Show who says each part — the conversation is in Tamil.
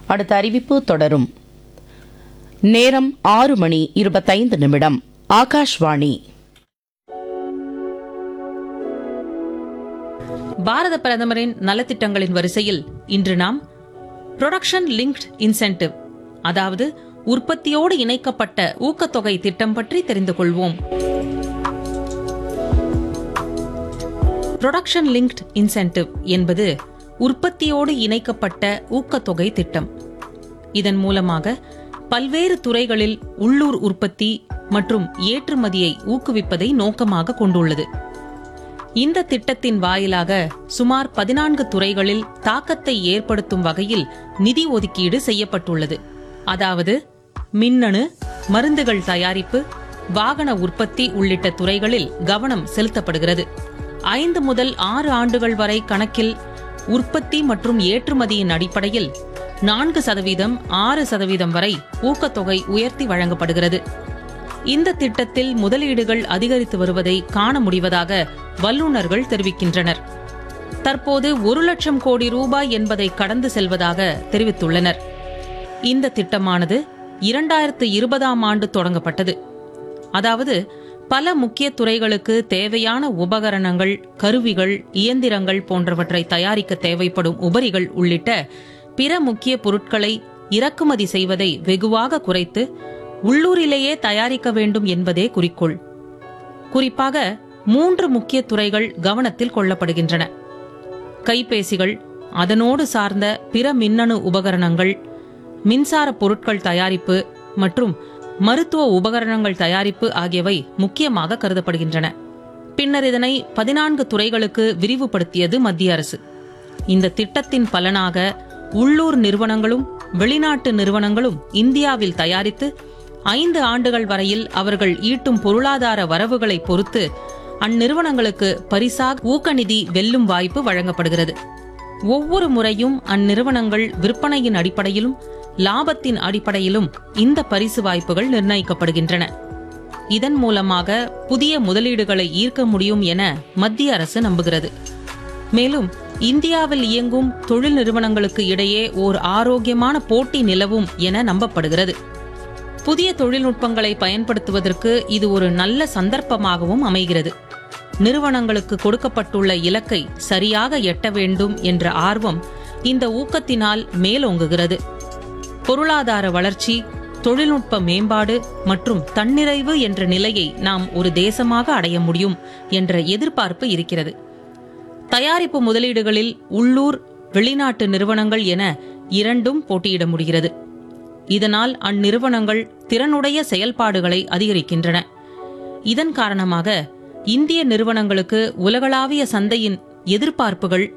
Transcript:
Speaker 1: அடுத்த அறிவிப்பு தொடரும் நேரம் ஆறு மணி இருபத்தைந்து நிமிடம் ஆகாஷ்வாணி
Speaker 2: பாரத பிரதமரின் நலத்திட்டங்களின் வரிசையில் இன்று நாம் ப்ரொடக்ஷன் லிங்க்ட் இன்சென்டிவ் அதாவது உற்பத்தியோடு இணைக்கப்பட்ட ஊக்கத்தொகை திட்டம் பற்றி தெரிந்து கொள்வோம் ப்ரொடக்ஷன் லிங்க்ட் இன்சென்டிவ் என்பது உற்பத்தியோடு இணைக்கப்பட்ட ஊக்கத்தொகை திட்டம் இதன் மூலமாக பல்வேறு துறைகளில் உள்ளூர் உற்பத்தி மற்றும் ஏற்றுமதியை ஊக்குவிப்பதை நோக்கமாக கொண்டுள்ளது இந்த திட்டத்தின் வாயிலாக சுமார் பதினான்கு துறைகளில் தாக்கத்தை ஏற்படுத்தும் வகையில் நிதி ஒதுக்கீடு செய்யப்பட்டுள்ளது அதாவது மின்னணு மருந்துகள் தயாரிப்பு வாகன உற்பத்தி உள்ளிட்ட துறைகளில் கவனம் செலுத்தப்படுகிறது ஐந்து முதல் ஆறு ஆண்டுகள் வரை கணக்கில் உற்பத்தி மற்றும் ஏற்றுமதியின் அடிப்படையில் நான்கு சதவீதம் ஆறு சதவீதம் வரை ஊக்கத்தொகை உயர்த்தி வழங்கப்படுகிறது இந்த திட்டத்தில் முதலீடுகள் அதிகரித்து வருவதை காண முடிவதாக வல்லுநர்கள் தெரிவிக்கின்றனர் தற்போது ஒரு லட்சம் கோடி ரூபாய் என்பதை கடந்து செல்வதாக தெரிவித்துள்ளனர் இந்த திட்டமானது இரண்டாயிரத்து இருபதாம் ஆண்டு தொடங்கப்பட்டது அதாவது பல முக்கிய துறைகளுக்கு தேவையான உபகரணங்கள் கருவிகள் இயந்திரங்கள் போன்றவற்றை தயாரிக்க தேவைப்படும் உபரிகள் உள்ளிட்ட பிற முக்கிய பொருட்களை இறக்குமதி செய்வதை வெகுவாக குறைத்து உள்ளூரிலேயே தயாரிக்க வேண்டும் என்பதே குறிக்கோள் குறிப்பாக மூன்று முக்கிய துறைகள் கவனத்தில் கொள்ளப்படுகின்றன கைபேசிகள் அதனோடு சார்ந்த பிற மின்னணு உபகரணங்கள் மின்சார பொருட்கள் தயாரிப்பு மற்றும் மருத்துவ உபகரணங்கள் தயாரிப்பு ஆகியவை முக்கியமாக கருதப்படுகின்றன பின்னர் இதனை பதினான்கு துறைகளுக்கு விரிவுபடுத்தியது மத்திய அரசு இந்த திட்டத்தின் பலனாக உள்ளூர் நிறுவனங்களும் வெளிநாட்டு நிறுவனங்களும் இந்தியாவில் தயாரித்து ஐந்து ஆண்டுகள் வரையில் அவர்கள் ஈட்டும் பொருளாதார வரவுகளை பொறுத்து அந்நிறுவனங்களுக்கு பரிசாக ஊக்கநிதி வெல்லும் வாய்ப்பு வழங்கப்படுகிறது ஒவ்வொரு முறையும் அந்நிறுவனங்கள் விற்பனையின் அடிப்படையிலும் லாபத்தின் அடிப்படையிலும் இந்த பரிசு வாய்ப்புகள் நிர்ணயிக்கப்படுகின்றன இதன் மூலமாக புதிய முதலீடுகளை ஈர்க்க முடியும் என மத்திய அரசு நம்புகிறது மேலும் இந்தியாவில் இயங்கும் தொழில் நிறுவனங்களுக்கு இடையே ஓர் ஆரோக்கியமான போட்டி நிலவும் என நம்பப்படுகிறது புதிய தொழில்நுட்பங்களை பயன்படுத்துவதற்கு இது ஒரு நல்ல சந்தர்ப்பமாகவும் அமைகிறது நிறுவனங்களுக்கு கொடுக்கப்பட்டுள்ள இலக்கை சரியாக எட்ட வேண்டும் என்ற ஆர்வம் இந்த ஊக்கத்தினால் மேலோங்குகிறது பொருளாதார வளர்ச்சி தொழில்நுட்ப மேம்பாடு மற்றும் தன்னிறைவு என்ற நிலையை நாம் ஒரு தேசமாக அடைய முடியும் என்ற எதிர்பார்ப்பு இருக்கிறது தயாரிப்பு முதலீடுகளில் உள்ளூர் வெளிநாட்டு நிறுவனங்கள் என இரண்டும் போட்டியிட முடிகிறது இதனால் அந்நிறுவனங்கள் திறனுடைய செயல்பாடுகளை அதிகரிக்கின்றன இதன் காரணமாக இந்திய நிறுவனங்களுக்கு உலகளாவிய சந்தையின் எதிர்பார்ப்புகள்